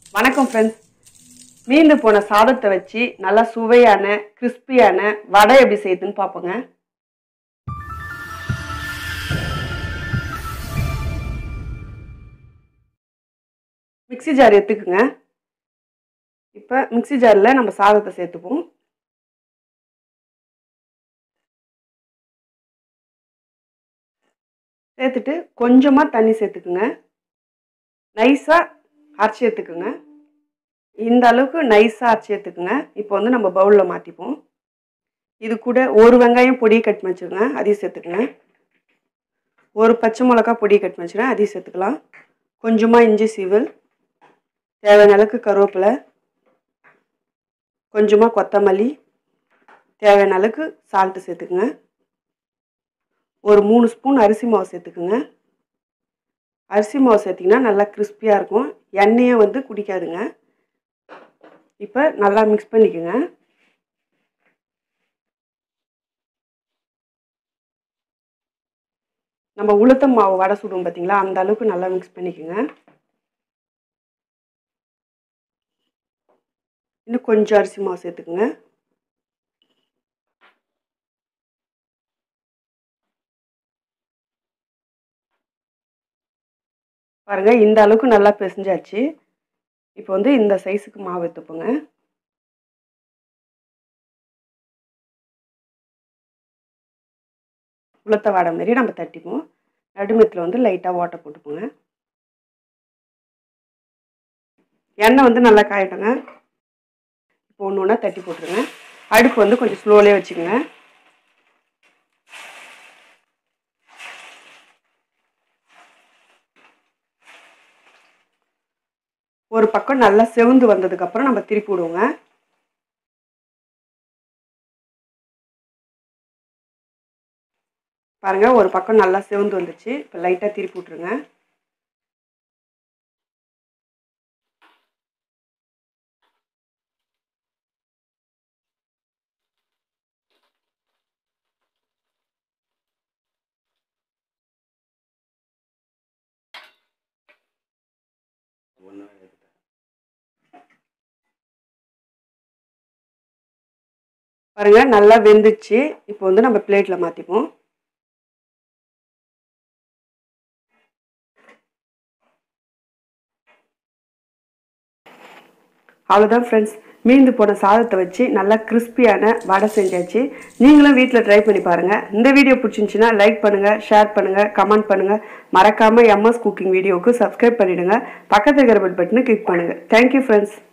வணக்கம் ஃப்ரெண்ட்ஸ் மீந்து போன சாதத்தை வச்சு நல்லா சுவையான கிறிஸ்பியான வடை எப்படி செய்யுதுன்னு பார்ப்போங்க மிக்ஸி ஜார் எடுத்துக்குங்க இப்போ மிக்ஸி ஜாரில் நம்ம சாதத்தை சேர்த்துப்போம் சேர்த்துட்டு கொஞ்சமாக தண்ணி சேர்த்துக்குங்க நைஸாக அரைச்சி எடுத்துக்குங்க இந்த அளவுக்கு நைஸாக அரைச்சி எடுத்துக்குங்க இப்போ வந்து நம்ம பவுலில் மாற்றிப்போம் இது கூட ஒரு வெங்காயம் பொடி கட் பண்ணி வச்சுருங்க அதையும் சேர்த்துக்குங்க ஒரு பச்சை மிளகா பொடி கட் பண்ணி வச்சுருங்க அதையும் சேர்த்துக்கலாம் கொஞ்சமாக இஞ்சி சீவல் தேவையான அளவுக்கு கருவேப்பிலை கொஞ்சமாக கொத்தமல்லி தேவையான அளவுக்கு சால்ட்டு சேர்த்துக்குங்க ஒரு மூணு ஸ்பூன் அரிசி மாவு சேர்த்துக்குங்க அரிசி மாவு சேர்த்திங்கன்னா நல்லா கிறிஸ்பியாக இருக்கும் எண்ணெயை வந்து குடிக்காதுங்க இப்போ நல்லா மிக்ஸ் பண்ணிக்கோங்க நம்ம உளுத்த மாவு வடை சுடுவோம் பார்த்தீங்களா அந்த அளவுக்கு நல்லா மிக்ஸ் பண்ணிக்கோங்க இன்னும் கொஞ்சம் அரிசி மாவு சேர்த்துக்குங்க பாருங்க இந்த அளவுக்கு நல்லா பிசைஞ்சாச்சு இப்போ வந்து இந்த சைஸுக்கு மாவு எடுத்துப்போங்க உளுத்த வாடை மாரி நம்ம தட்டிப்போம் நடுமத்தில் வந்து லைட்டாக ஓட்டை போட்டுப்போங்க எண்ணெய் வந்து நல்லா காயட்டுங்க இப்போ ஒன்று ஒன்றா தட்டி போட்டுருங்க அடுப்பு வந்து கொஞ்சம் ஸ்லோலே வச்சுக்கோங்க ஒரு பக்கம் நல்லா செவந்து வந்ததுக்கப்புறம் நம்ம திருப்பி விடுவோங்க பாருங்க ஒரு பக்கம் நல்லா செவந்து வந்துச்சு இப்போ லைட்டாக திருப்பி விட்ருங்க பாருங்க நல்லா வெந்துச்சு இப்போ வந்து நம்ம பிளேட்டில் மாற்றிப்போம் அவ்வளோதான் ஃப்ரெண்ட்ஸ் மீந்து போன சாதத்தை வச்சு நல்லா கிறிஸ்பியான வடை செஞ்சாச்சு நீங்களும் வீட்டில் ட்ரை பண்ணி பாருங்கள் இந்த வீடியோ பிடிச்சிருந்துச்சின்னா லைக் பண்ணுங்கள் ஷேர் பண்ணுங்கள் கமெண்ட் பண்ணுங்கள் மறக்காமல் எம்எஸ் குக்கிங் வீடியோவுக்கு சப்ஸ்கிரைப் பண்ணிவிடுங்க பக்கத்தில் இருக்கிற பெல் பட்டனை கிளிக் பண்ணுங்கள் தேங்க்யூ ஃப்ரெண்ட்ஸ்